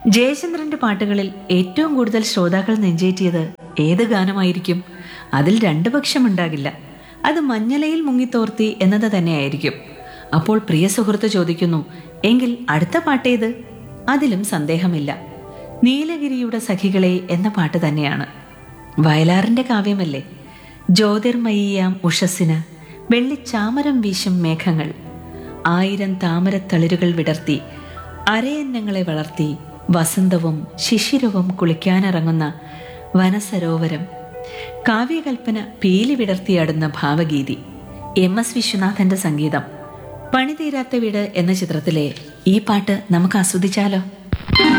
ജയചന്ദ്രന്റെ പാട്ടുകളിൽ ഏറ്റവും കൂടുതൽ ശ്രോതാക്കൾ നെഞ്ചേറ്റിയത് ഏത് ഗാനമായിരിക്കും അതിൽ രണ്ടു പക്ഷമുണ്ടാകില്ല അത് മഞ്ഞലയിൽ മുങ്ങിത്തോർത്തി എന്നത് തന്നെയായിരിക്കും അപ്പോൾ പ്രിയ സുഹൃത്ത് ചോദിക്കുന്നു എങ്കിൽ അടുത്ത പാട്ടേത് അതിലും സന്ദേഹമില്ല നീലഗിരിയുടെ സഖികളെ എന്ന പാട്ട് തന്നെയാണ് വയലാറിന്റെ കാവ്യമല്ലേ ജ്യോതിർമയിയാം ഉഷസ്സിന് വെള്ളിച്ചാമരം വീശും മേഘങ്ങൾ ആയിരം താമരത്തളിരുകൾ വിടർത്തി അരയന്നങ്ങളെ വളർത്തി വസന്തവും ശിശിരവും കുളിക്കാനിറങ്ങുന്ന വനസരോവരം കാവ്യകൽപ്പന പീലി വിടർത്തിയാടുന്ന ഭാവഗീതി എം എസ് വിശ്വനാഥന്റെ സംഗീതം പണിതീരാത്ത വീട് എന്ന ചിത്രത്തിലെ ഈ പാട്ട് നമുക്ക് ആസ്വദിച്ചാലോ